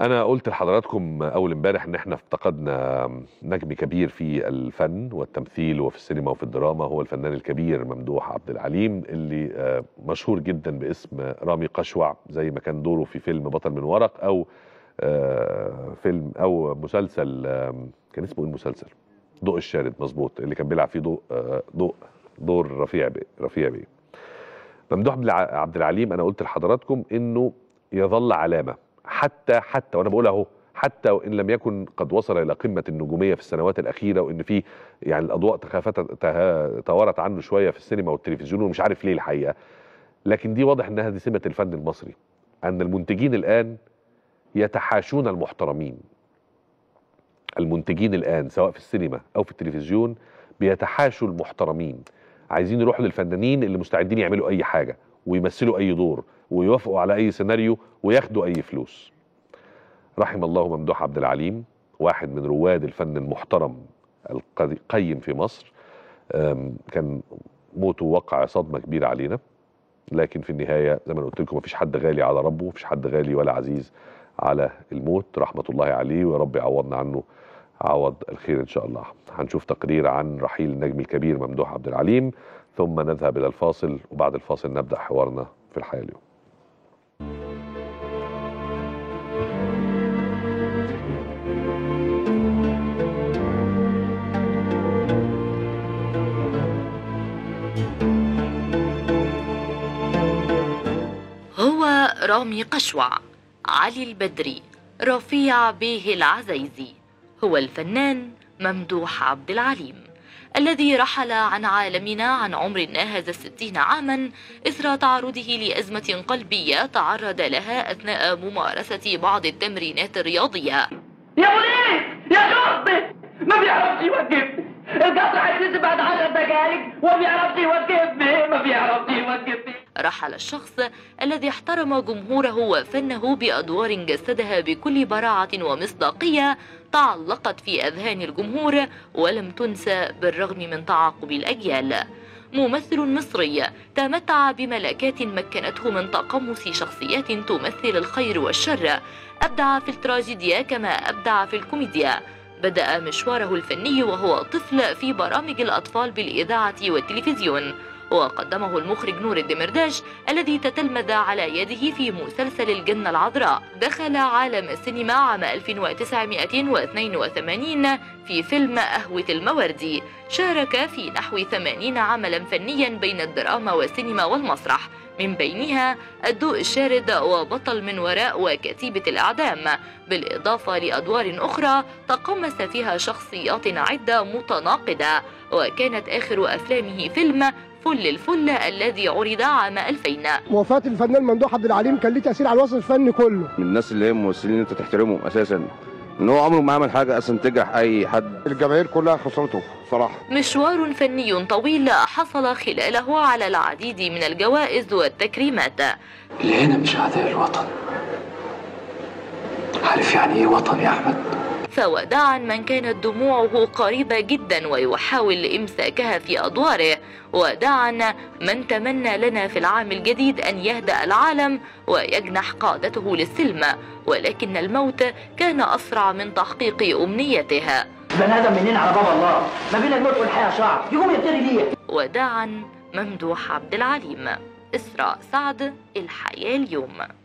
أنا قلت لحضراتكم أول امبارح إن إحنا افتقدنا نجم كبير في الفن والتمثيل وفي السينما وفي الدراما هو الفنان الكبير ممدوح عبد العليم اللي آه، مشهور جدا باسم رامي قشوع زي ما كان دوره في فيلم بطل من ورق أو آه، فيلم أو مسلسل آم، كان اسمه إيه المسلسل؟ ضوء الشارد مظبوط اللي كان بيلعب فيه ضوء آه، ضوء دور رفيع بيه رفيع بيه ممدوح عبد الع- عبد العليم انا قلت لحضراتكم انه يظل علامه حتى حتى وانا بقول اهو حتى وان لم يكن قد وصل الى قمه النجوميه في السنوات الاخيره وان في يعني الاضواء تخافت ته- توارت عنه شويه في السينما والتلفزيون ومش عارف ليه الحقيقه لكن دي واضح انها دي سمه الفن المصري ان المنتجين الان يتحاشون المحترمين المنتجين الان سواء في السينما او في التلفزيون بيتحاشوا المحترمين عايزين يروحوا للفنانين اللي مستعدين يعملوا اي حاجه ويمثلوا اي دور ويوافقوا على اي سيناريو وياخدوا اي فلوس رحم الله ممدوح عبد العليم واحد من رواد الفن المحترم القيم في مصر أم، كان موته وقع صدمه كبيره علينا لكن في النهايه زي ما أنا قلت لكم مفيش حد غالي على ربه مفيش حد غالي ولا عزيز على الموت رحمه الله عليه ويا رب يعوضنا عنه عوض الخير ان شاء الله هنشوف تقرير عن رحيل النجم الكبير ممدوح عبد العليم ثم نذهب الى الفاصل وبعد الفاصل نبدا حوارنا في الحياه اليوم هو رامي قشوع علي البدري رفيع بيه العزيزي هو الفنان ممدوح عبد العليم الذي رحل عن عالمنا عن عمر ناهز الستين عاما إثر تعرضه لأزمة قلبية تعرض لها أثناء ممارسة بعض التمرينات الرياضية يا بوليس يا شرطي ما بيعرفش يوقفني القطر هينزل بعد عشر دقايق وما بيعرفش يوقفني ما بيعرفش يوقفني رحل الشخص الذي احترم جمهوره وفنه بأدوار جسدها بكل براعة ومصداقية تعلقت في أذهان الجمهور ولم تنسى بالرغم من تعاقب الأجيال ممثل مصري تمتع بملكات مكنته من تقمص شخصيات تمثل الخير والشر أبدع في التراجيديا كما أبدع في الكوميديا بدأ مشواره الفني وهو طفل في برامج الأطفال بالإذاعة والتلفزيون وقدمه المخرج نور الدمرداش الذي تتلمذ على يده في مسلسل الجنة العذراء دخل عالم السينما عام 1982 في فيلم أهوة الموردي شارك في نحو 80 عملا فنيا بين الدراما والسينما والمسرح من بينها الضوء الشارد وبطل من وراء وكتيبة الإعدام بالإضافة لأدوار أخرى تقمص فيها شخصيات عدة متناقضة وكانت آخر أفلامه فيلم فل الفل الذي عرض عام 2000 وفاة الفنان ممدوح عبد العليم كان ليه تأثير على الوسط الفني كله من الناس اللي هي ممثلين انت تحترمهم اساسا ان هو عمره ما عمل حاجه اصلا تجرح اي حد الجماهير كلها خسرته صراحه مشوار فني طويل حصل خلاله على العديد من الجوائز والتكريمات اللي هنا مش أعداء الوطن عارف يعني إيه وطن يا أحمد؟ فوداعا من كانت دموعه قريبة جدا ويحاول إمساكها في أدواره وداعا من تمنى لنا في العام الجديد أن يهدأ العالم ويجنح قادته للسلم ولكن الموت كان أسرع من تحقيق أمنيتها بني ادم منين على باب الله ما بين الموت والحياه شعر يقوم يبتدي ليه وداعا ممدوح عبد العليم إسراء سعد الحياة اليوم